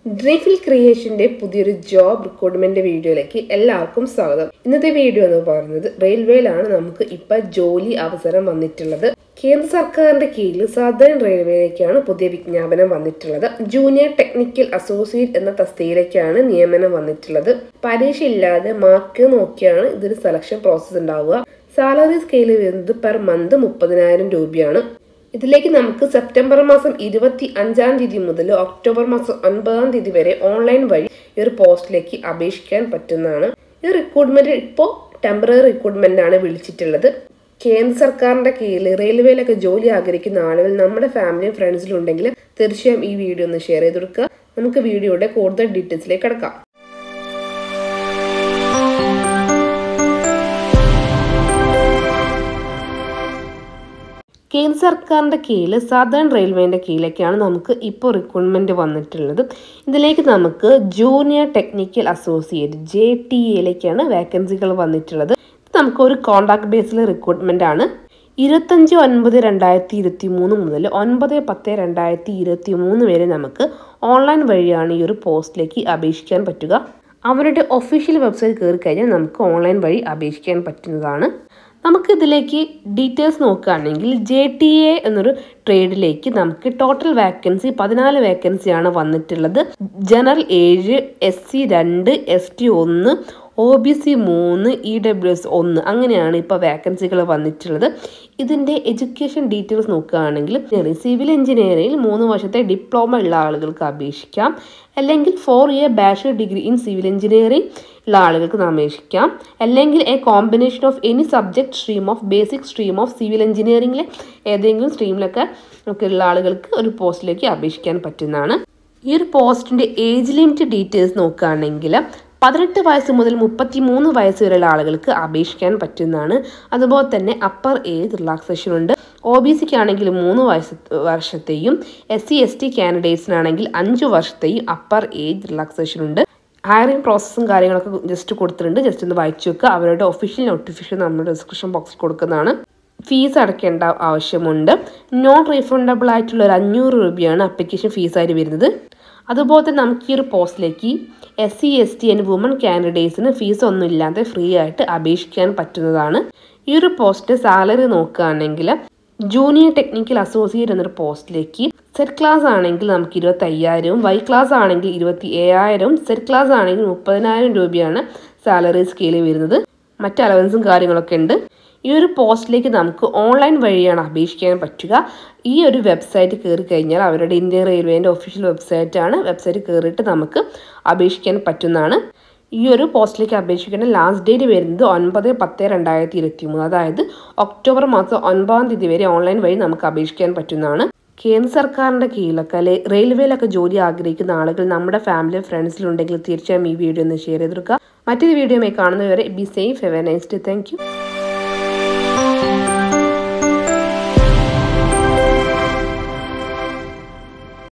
ഡ്രീഫിൽ ക്രിയേഷന്റെ പുതിയൊരു job recruitment വീഡിയോയിലേക്ക് എല്ലാവർക്കും സ്വാഗതം ഇന്നത്തെ വീഡിയോ എന്ന് പറയുന്നത് റെയിൽവേയിലാണ് നമുക്ക് ഇപ്പൊ ജോലി അവസരം വന്നിട്ടുള്ളത് കേന്ദ്ര സർക്കാരിന്റെ കീഴിൽ സദേൺ റെയിൽവേയിലേക്കാണ് പുതിയ വിജ്ഞാപനം വന്നിട്ടുള്ളത് ജൂനിയർ ടെക്നിക്കൽ അസോസിയേറ്റ് എന്ന തസ്തികയിലേക്കാണ് നിയമനം വന്നിട്ടുള്ളത് പരീക്ഷ ഇല്ലാതെ മാർക്ക് നോക്കിയാണ് ഇതൊരു സെലക്ഷൻ പ്രോസസ്സ് ഉണ്ടാവുക സാലറി സ്കെയിൽ വരുന്നത് പെർ മന്ത് മുപ്പതിനായിരം രൂപയാണ് ഇതിലേക്ക് നമുക്ക് സെപ്റ്റംബർ മാസം ഇരുപത്തി അഞ്ചാം തീയതി മുതൽ ഒക്ടോബർ മാസം ഒൻപതാം തീയതി വരെ ഓൺലൈൻ വഴി ഈ ഒരു പോസ്റ്റിലേക്ക് അപേക്ഷിക്കാൻ പറ്റുന്നതാണ് ഈ റിക്രൂട്ട്മെന്റ് ഇപ്പോൾ ടെമ്പററി റിക്രൂട്ട്മെന്റ് ആണ് വിളിച്ചിട്ടുള്ളത് കേന്ദ്ര സർക്കാരിന്റെ കീഴിൽ റെയിൽവേയിലൊക്കെ ജോലി ആഗ്രഹിക്കുന്ന ആളുകൾ നമ്മുടെ ഫാമിലിയും ഫ്രണ്ട്സിലും ഉണ്ടെങ്കിൽ തീർച്ചയായും ഈ വീഡിയോ ഒന്ന് ഷെയർ ചെയ്ത് കൊടുക്കുക നമുക്ക് വീഡിയോയുടെ കൂടുതൽ ഡീറ്റെയിൽസിലേക്ക് കിടക്കാം കേന്ദ്ര സർക്കാരിൻ്റെ കീഴിൽ സദേൺ റെയിൽവേൻ്റെ കീഴിലേക്കാണ് നമുക്ക് ഇപ്പോൾ റിക്രൂട്ട്മെൻറ്റ് വന്നിട്ടുള്ളത് ഇതിലേക്ക് നമുക്ക് junior technical associate J T എയിലേക്കാണ് വേക്കൻസികൾ വന്നിട്ടുള്ളത് നമുക്ക് ഒരു കോൺട്രാക്ട് ബേസിൽ റിക്രൂട്ട്മെൻ്റ് ആണ് ഇരുപത്തഞ്ച് ഒൻപത് രണ്ടായിരത്തി ഇരുപത്തി മൂന്ന് മുതൽ ഒൻപത് പത്ത് രണ്ടായിരത്തി ഇരുപത്തി മൂന്ന് വരെ നമുക്ക് ഓൺലൈൻ വഴിയാണ് ഈ ഒരു പോസ്റ്റിലേക്ക് അപേക്ഷിക്കാൻ പറ്റുക അവരുടെ ഒഫീഷ്യൽ വെബ്സൈറ്റ് കയറി കഴിഞ്ഞാൽ നമുക്ക് ഓൺലൈൻ വഴി അപേക്ഷിക്കാൻ പറ്റുന്നതാണ് നമുക്ക് ഇതിലേക്ക് ഡീറ്റെയിൽസ് നോക്കുകയാണെങ്കിൽ ജെ ടി എ എന്നൊരു ട്രേഡിലേക്ക് നമുക്ക് ടോട്ടൽ വാക്കൻസി പതിനാല് വേക്കൻസിയാണ് വന്നിട്ടുള്ളത് ജനറൽ ഏഴ് എസ് സി രണ്ട് എസ് ടി ഒന്ന് ഒ ബി സി മൂന്ന് ഇ ഡബ്ല്യു എസ് ഒന്ന് അങ്ങനെയാണ് ഇപ്പോൾ വാക്കൻസികൾ വന്നിട്ടുള്ളത് ഇതിൻ്റെ എഡ്യൂക്കേഷൻ ഡീറ്റെയിൽസ് നോക്കുകയാണെങ്കിൽ സിവിൽ എഞ്ചിനീയറിംഗിൽ മൂന്ന് വർഷത്തെ ഡിപ്ലോമ ഉള്ള ആളുകൾക്ക് അപേക്ഷിക്കാം അല്ലെങ്കിൽ four year bachelor degree in civil engineering ഉള്ള ആളുകൾക്ക് അപേക്ഷിക്കാം അല്ലെങ്കിൽ a combination of any subject stream of basic stream of civil എഞ്ചിനീയറിംഗിലെ ഏതെങ്കിലും സ്ട്രീമിലൊക്കെ ഒക്കെ ഉള്ള ആളുകൾക്ക് ഒരു പോസ്റ്റിലേക്ക് അപേക്ഷിക്കാൻ പറ്റുന്നതാണ് ഈ ഒരു പോസ്റ്റിൻ്റെ ഏജ് ലിമിറ്റ് ഡീറ്റെയിൽസ് നോക്കുകയാണെങ്കിൽ പതിനെട്ട് വയസ്സ് മുതൽ മുപ്പത്തി മൂന്ന് വയസ്സ് വരെയുള്ള ആളുകൾക്ക് അപേക്ഷിക്കാൻ പറ്റുന്നതാണ് അതുപോലെ തന്നെ അപ്പർ ഏജ് റിലാക്സേഷൻ ഉണ്ട് ഒ ബി സിക്ക് ആണെങ്കിൽ മൂന്ന് വയസ്സ് വർഷത്തെയും എസ് സി എസ് ടി കാൻഡിഡേറ്റ്സിനാണെങ്കിൽ അഞ്ച് വർഷത്തെയും അപ്പർ ഏജ് റിലാക്സേഷൻ ഉണ്ട് ഹയറിംഗ് പ്രോസസ്സും കാര്യങ്ങളൊക്കെ ജസ്റ്റ് കൊടുത്തിട്ടുണ്ട് ജസ്റ്റ് ഒന്ന് വായിച്ചു വെക്കുക അവരുടെ ഒഫീഷ്യൽ നോട്ടിഫിക്കേഷൻ നമ്മുടെ ഡിസ്ക്രിപ്ഷൻ ബോക്സിൽ കൊടുക്കുന്നതാണ് ഫീസ് അടയ്ക്കേണ്ട ആവശ്യമുണ്ട് നോൺ റീഫണ്ടബിൾ ആയിട്ടുള്ള ഒരു അഞ്ഞൂറ് രൂപയാണ് അപ്ലിക്കേഷൻ ഫീസായിട്ട് വരുന്നത് അതുപോലെ തന്നെ നമുക്ക് ഈ ഒരു പോസ്റ്റിലേക്ക് S C S T and woman കാൻഡിഡേറ്റ്സിന് ഫീസ് ഒന്നും ഇല്ലാതെ ഫ്രീ ആയിട്ട് അപേക്ഷിക്കാൻ പറ്റുന്നതാണ് ഈ ഒരു പോസ്റ്റ് സാലറി നോക്കുകയാണെങ്കിൽ ജൂനിയർ ടെക്നിക്കൽ അസോസിയേറ്റ് എന്നൊരു പോസ്റ്റിലേക്ക് സെറ്റ് ക്ലാസ് ആണെങ്കിൽ നമുക്ക് ഇരുപത്തി അയ്യായിരവും വൈ ക്ലാസ് ആണെങ്കിൽ ഇരുപത്തി ഏഴായിരവും സെറ്റ് ക്ലാസ് ആണെങ്കിൽ മുപ്പതിനായിരം രൂപയാണ് സാലറി സ്കെയിൽ വരുന്നത് മറ്റ് അലവൻസും കാര്യങ്ങളൊക്കെ ഉണ്ട് ഈ ഒരു പോസ്റ്റിലേക്ക് നമുക്ക് ഓൺലൈൻ വഴിയാണ് അപേക്ഷിക്കാൻ പറ്റുക ഈ ഒരു വെബ്സൈറ്റ് കയറി കഴിഞ്ഞാൽ അവരുടെ ഇന്ത്യൻ റെയിൽവേൻ്റെ ഒഫീഷ്യൽ വെബ്സൈറ്റാണ് വെബ്സൈറ്റ് കയറിയിട്ട് നമുക്ക് അപേക്ഷിക്കാൻ പറ്റുന്നതാണ് ഈ ഒരു പോസ്റ്റിലേക്ക് അപേക്ഷിക്കേണ്ട ലാസ്റ്റ് ഡേറ്റ് വരുന്നത് ഒൻപത് പത്ത് രണ്ടായിരത്തി ഇരുപത്തി മൂന്ന് അതായത് ഒക്ടോബർ മാസം ഒൻപതാം തീയതി വരെ ഓൺലൈൻ വഴി നമുക്ക് അപേക്ഷിക്കാൻ പറ്റുന്നതാണ് കേന്ദ്ര സർക്കാരിൻ്റെ കീഴിലൊക്കെ അല്ലെ റെയിൽവേയിലൊക്കെ ജോലി ആഗ്രഹിക്കുന്ന ആളുകൾ നമ്മുടെ ഫാമിലി ഫ്രണ്ട്സിലുണ്ടെങ്കിൽ തീർച്ചയായും ഈ വീഡിയോ ഒന്ന് ഷെയർ ചെയ്തെടുക്കുക മറ്റൊരു വീഡിയോയുമായി കാണുന്നവരെ be safe have a nice day thank U